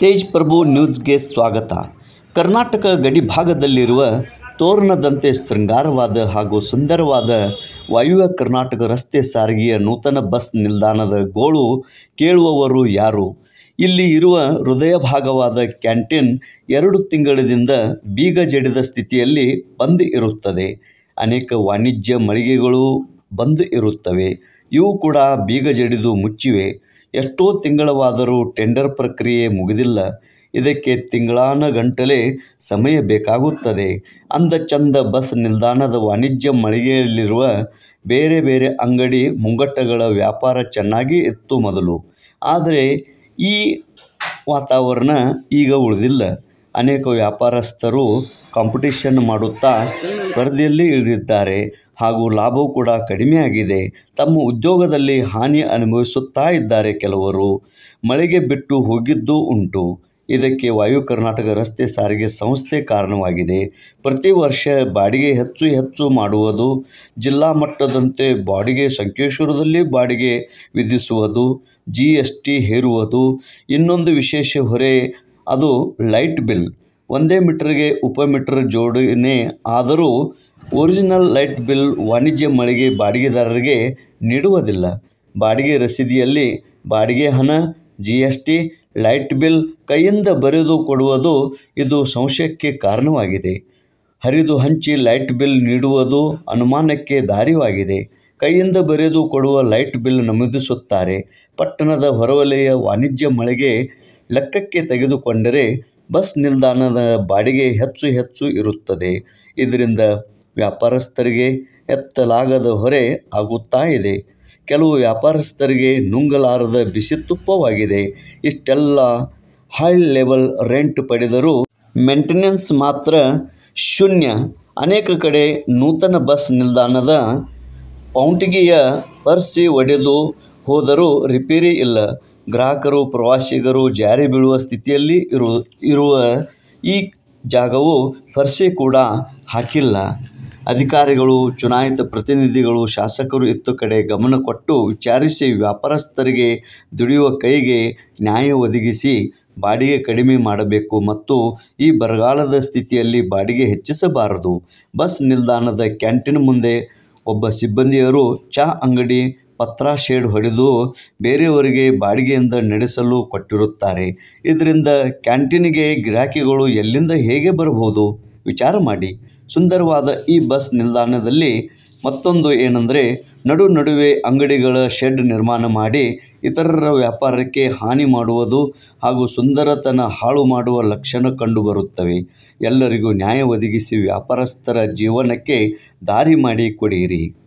ತೇಜ್ ಪ್ರಭು ನ್ಯೂಸ್ಗೆ ಸ್ವಾಗತ ಕರ್ನಾಟಕ ಗಡಿಭಾಗದಲ್ಲಿರುವ ತೋರಣದಂತೆ ಶೃಂಗಾರವಾದ ಹಾಗೂ ಸುಂದರವಾದ ವಾಯುವ್ಯ ಕರ್ನಾಟಕ ರಸ್ತೆ ಸಾರಿಗೆಯ ನೂತನ ಬಸ್ ನಿಲ್ದಾಣದ ಗೋಳು ಕೇಳುವವರು ಯಾರು ಇಲ್ಲಿ ಇರುವ ಹೃದಯ ಭಾಗವಾದ ಕ್ಯಾಂಟೀನ್ ಎರಡು ತಿಂಗಳಿಂದ ಬೀಗ ಜಡಿದ ಸ್ಥಿತಿಯಲ್ಲಿ ಬಂದ್ ಇರುತ್ತದೆ ಅನೇಕ ವಾಣಿಜ್ಯ ಮಳಿಗೆಗಳು ಬಂದ್ ಇರುತ್ತವೆ ಇವು ಕೂಡ ಬೀಗ ಜಡಿದು ಮುಚ್ಚಿವೆ ಎಷ್ಟೋ ತಿಂಗಳವಾದರೂ ಟೆಂಡರ್ ಪ್ರಕ್ರಿಯೆ ಮುಗಿದಿಲ್ಲ ಇದಕ್ಕೆ ತಿಂಗಳಾನುಗಟ್ಟಲೆ ಸಮಯ ಬೇಕಾಗುತ್ತದೆ ಅಂದ ಚಂದ ಬಸ್ ನಿಲ್ದಾಣದ ವಾಣಿಜ್ಯ ಮಳಿಗೆಯಲ್ಲಿರುವ ಬೇರೆ ಬೇರೆ ಅಂಗಡಿ ಮುಂಗಟ್ಟುಗಳ ವ್ಯಾಪಾರ ಚೆನ್ನಾಗಿ ಇತ್ತು ಮೊದಲು ಆದರೆ ಈ ವಾತಾವರಣ ಈಗ ಉಳಿದಿಲ್ಲ ಅನೇಕ ವ್ಯಾಪಾರಸ್ಥರು ಕಾಂಪಿಟೇಷನ್ ಮಾಡುತ್ತಾ ಸ್ಪರ್ಧೆಯಲ್ಲಿ ಇಳಿದಿದ್ದಾರೆ ಹಾಗೂ ಲಾಭವೂ ಕೂಡ ಕಡಿಮೆಯಾಗಿದೆ ತಮ್ಮ ಉದ್ಯೋಗದಲ್ಲಿ ಹಾನಿ ಅನುಭವಿಸುತ್ತಾ ಇದ್ದಾರೆ ಕೆಲವರು ಮಳೆಗೆ ಬಿಟ್ಟು ಹೋಗಿದ್ದೂ ಉಂಟು ಇದಕ್ಕೆ ವಾಯು ಕರ್ನಾಟಕ ರಸ್ತೆ ಸಾರಿಗೆ ಸಂಸ್ಥೆ ಕಾರಣವಾಗಿದೆ ಪ್ರತಿ ವರ್ಷ ಬಾಡಿಗೆ ಹೆಚ್ಚು ಹೆಚ್ಚು ಮಾಡುವುದು ಜಿಲ್ಲಾ ಮಟ್ಟದಂತೆ ಬಾಡಿಗೆ ಸಂಕೇಶ್ವರದಲ್ಲಿ ಬಾಡಿಗೆ ವಿಧಿಸುವುದು ಜಿ ಎಸ್ ಟಿ ಹೇರುವುದು ಇನ್ನೊಂದು ವಿಶೇಷ ಹೊರೆ ಅದು ಲೈಟ್ ಬಿಲ್ ಒಂದೇ ಮೀಟರ್ಗೆ ಉಪಮೀಟರ್ ಜೋಡಣೆ ಆದರೂ ಒರಿಜಿನಲ್ ಲೈಟ್ ಬಿಲ್ ವಾಣಿಜ್ಯ ಮಳಿಗೆ ಬಾಡಿಗೆದಾರರಿಗೆ ನೀಡುವುದಿಲ್ಲ ಬಾಡಿಗೆ ರಸೀದಿಯಲ್ಲಿ ಬಾಡಿಗೆ ಹಣ G S T light bill ಕೈಯಿಂದ ಬರೆದು ಕೊಡುವುದು ಇದು ಸಂಶಯಕ್ಕೆ ಕಾರಣವಾಗಿದೆ ಹರಿದು ಹಂಚಿ ಲೈಟ್ ಬಿಲ್ ನೀಡುವುದು ಅನುಮಾನಕ್ಕೆ ದಾರಿವಾಗಿದೆ ಕೈಯಿಂದ ಬರೆದು ಕೊಡುವ ಲೈಟ್ ಬಿಲ್ ನಮೂದಿಸುತ್ತಾರೆ ಪಟ್ಟಣದ ಹೊರವಲಯ ವಾಣಿಜ್ಯ ಮಳಿಗೆ ಲೆಕ್ಕಕ್ಕೆ ತೆಗೆದುಕೊಂಡರೆ ಬಸ್ ನಿಲ್ದಾಣದ ಬಾಡಿಗೆ ಹೆಚ್ಚು ಹೆಚ್ಚು ಇರುತ್ತದೆ ಇದರಿಂದ ವ್ಯಾಪಾರಸ್ಥರಿಗೆ ಎತ್ತಲಾಗದ ಹೊರೆ ಆಗುತ್ತಾ ಇದೆ ಕೆಲವು ವ್ಯಾಪಾರಸ್ಥರಿಗೆ ನುಂಗಲಾರದ ಬಿಸಿ ತುಪ್ಪವಾಗಿದೆ ಇಷ್ಟೆಲ್ಲ ಹೈ ಲೆವೆಲ್ ರೆಂಟ್ ಪಡೆದರೂ ಮೇಂಟೆನೆನ್ಸ್ ಮಾತ್ರ ಶೂನ್ಯ ಅನೇಕ ಕಡೆ ನೂತನ ಬಸ್ ನಿಲ್ದಾಣದ ಪೌಂಟಿಗೆಯ ಪರ್ಸಿ ಒಡೆದು ಹೋದರೂ ರಿಪೇರಿ ಇಲ್ಲ ಗ್ರಾಹಕರು ಪ್ರವಾಸಿಗರು ಜಾರಿ ಬೀಳುವ ಸ್ಥಿತಿಯಲ್ಲಿ ಇರು ಇರುವ ಈ ಜಾಗವು ಪರ್ಸಿ ಕೂಡ ಹಾಕಿಲ್ಲ ಅಧಿಕಾರಿಗಳು ಚುನಾಯಿತ ಪ್ರತಿನಿಧಿಗಳು ಶಾಸಕರು ಇತ್ತ ಕಡೆ ಗಮನ ಕೊಟ್ಟು ವಿಚಾರಿಸಿ ವ್ಯಾಪಾರಸ್ಥರಿಗೆ ದುಡಿಯುವ ಕೈಗೆ ನ್ಯಾಯ ಒದಗಿಸಿ ಬಾಡಿಗೆ ಕಡಿಮೆ ಮಾಡಬೇಕು ಮತ್ತು ಈ ಬರಗಾಲದ ಸ್ಥಿತಿಯಲ್ಲಿ ಬಾಡಿಗೆ ಹೆಚ್ಚಿಸಬಾರದು ಬಸ್ ನಿಲ್ದಾಣದ ಕ್ಯಾಂಟೀನ್ ಮುಂದೆ ಒಬ್ಬ ಸಿಬ್ಬಂದಿಯರು ಚಹಾ ಅಂಗಡಿ ಪತ್ರ ಶೇಡ್ ಹೊಡೆದು ಬೇರೆಯವರಿಗೆ ಬಾಡಿಗೆಯಿಂದ ನಡೆಸಲು ಕೊಟ್ಟಿರುತ್ತಾರೆ ಇದರಿಂದ ಕ್ಯಾಂಟೀನಿಗೆ ಗಿರಾಕಿಗಳು ಎಲ್ಲಿಂದ ಹೇಗೆ ಬರಬಹುದು ವಿಚಾರ ಮಾಡಿ ಸುಂದರವಾದ ಈ ಬಸ್ ನಿಲ್ದಾಣದಲ್ಲಿ ಮತ್ತೊಂದು ಏನಂದರೆ ನಡು ನಡುವೆ ಅಂಗಡಿಗಳ ಶೆಡ್ ನಿರ್ಮಾಣ ಮಾಡಿ ಇತರರ ವ್ಯಾಪಾರಕ್ಕೆ ಹಾನಿ ಮಾಡುವುದು ಹಾಗೂ ಸುಂದರತನ ಹಾಳು ಮಾಡುವ ಲಕ್ಷಣ ಕಂಡುಬರುತ್ತವೆ ಎಲ್ಲರಿಗೂ ನ್ಯಾಯ ಒದಗಿಸಿ ವ್ಯಾಪಾರಸ್ಥರ ಜೀವನಕ್ಕೆ ದಾರಿ ಮಾಡಿ ಕೊಡಿರಿ